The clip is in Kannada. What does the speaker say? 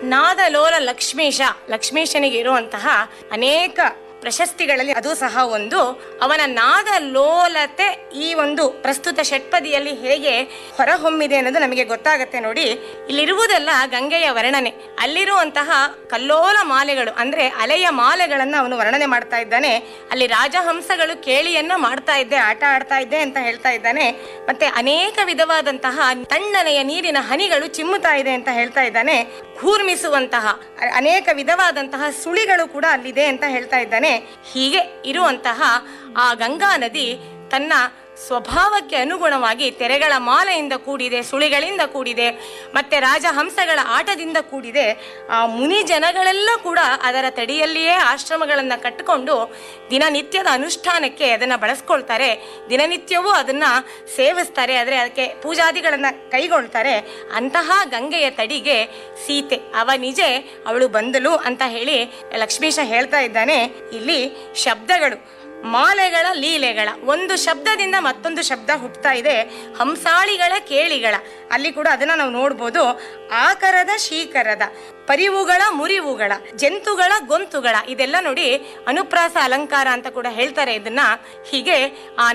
ನಾದಲೋಲ ಲಕ್ಷ್ಮೀಶ ಲಕ್ಷ್ಮೀಶನಿಗೆ ಇರುವಂತಹ ಅನೇಕ ಪ್ರಶಸ್ತಿಗಳಲ್ಲಿ ಅದು ಸಹ ಒಂದು ಅವನ ನಾದ ಲೋಲತೆ ಈ ಒಂದು ಪ್ರಸ್ತುತ ಷಟ್ಪದಿಯಲ್ಲಿ ಹೇಗೆ ಹೊರಹೊಮ್ಮಿದೆ ಅನ್ನೋದು ನಮಗೆ ಗೊತ್ತಾಗತ್ತೆ ನೋಡಿ ಇಲ್ಲಿರುವುದೆಲ್ಲ ಗಂಗೆಯ ವರ್ಣನೆ ಅಲ್ಲಿರುವಂತಹ ಕಲ್ಲೋಲ ಮಾಲೆಗಳು ಅಂದ್ರೆ ಅಲೆಯ ಮಾಲೆಗಳನ್ನ ಅವನು ವರ್ಣನೆ ಮಾಡ್ತಾ ಇದ್ದಾನೆ ಅಲ್ಲಿ ರಾಜಹಂಸಗಳು ಕೇಳಿಯನ್ನ ಮಾಡ್ತಾ ಇದ್ದೆ ಆಟ ಆಡ್ತಾ ಇದ್ದೆ ಅಂತ ಹೇಳ್ತಾ ಇದ್ದಾನೆ ಮತ್ತೆ ಅನೇಕ ವಿಧವಾದಂತಹ ತಣ್ಣನೆಯ ನೀರಿನ ಹನಿಗಳು ಚಿಮ್ಮುತ್ತಾ ಇದೆ ಅಂತ ಹೇಳ್ತಾ ಇದ್ದಾನೆ ಕೂರ್ಮಿಸುವಂತಹ ಅ- ಅನೇಕ ವಿಧವಾದಂತಹ ಸುಳಿಗಳು ಕೂಡ ಅಲ್ಲಿದೆ ಅಂತ ಹೇಳ್ತಾ ಇದ್ದಾನೆ ಹೀಗೆ ಇರುವಂತಹ ಆ ಗಂಗಾ ನದಿ ತನ್ನ ಸ್ವಭಾವಕ್ಕೆ ಅನುಗುಣವಾಗಿ ತೆರೆಗಳ ಮಾಲೆಯಿಂದ ಕೂಡಿದೆ ಸುಳಿಗಳಿಂದ ಕೂಡಿದೆ ಮತ್ತೆ ರಾಜಹಂಸಗಳ ಆಟದಿಂದ ಕೂಡಿದೆ ಆ ಮುನಿ ಜನಗಳೆಲ್ಲ ಕೂಡ ಅದರ ತಡಿಯಲ್ಲಿಯೇ ಆಶ್ರಮಗಳನ್ನು ಕಟ್ಟಿಕೊಂಡು ದಿನನಿತ್ಯದ ಅನುಷ್ಠಾನಕ್ಕೆ ಅದನ್ನು ಬಳಸ್ಕೊಳ್ತಾರೆ ದಿನನಿತ್ಯವೂ ಅದನ್ನ ಸೇವಿಸ್ತಾರೆ ಆದರೆ ಅದಕ್ಕೆ ಪೂಜಾದಿಗಳನ್ನು ಕೈಗೊಳ್ತಾರೆ ಅಂತಹ ಗಂಗೆಯ ತಡಿಗೆ ಸೀತೆ ಅವ ನಿಜೆ ಅವಳು ಬಂದಳು ಅಂತ ಹೇಳಿ ಲಕ್ಷ್ಮೀಶ ಹೇಳ್ತಾ ಇದ್ದಾನೆ ಇಲ್ಲಿ ಶಬ್ದಗಳು ಮಾಲೆಗಳ ಲೀಲೆಗಳ ಒಂದು ಶಬ್ದದಿಂದ ಮತ್ತೊಂದು ಶಬ್ದ ಹುಟ್ಟುತ್ತಾ ಇದೆ ಹಂಸಾಳಿಗಳ ಕೇಳಿಗಳ ಅಲ್ಲಿ ಕೂಡ ಅದನ್ನ ನಾವು ನೋಡ್ಬೋದು ಆಕರದ ಶೀಕರದ ಪರಿವುಗಳ ಮುರಿವುಗಳ ಜಂತುಗಳ ಗೊಂತುಗಳ ಇದೆಲ್ಲ ನೋಡಿ ಅನುಪ್ರಾಸ ಅಲಂಕಾರ ಅಂತ ಕೂಡ ಹೇಳ್ತಾರೆ ಇದನ್ನ ಹೀಗೆ ಆ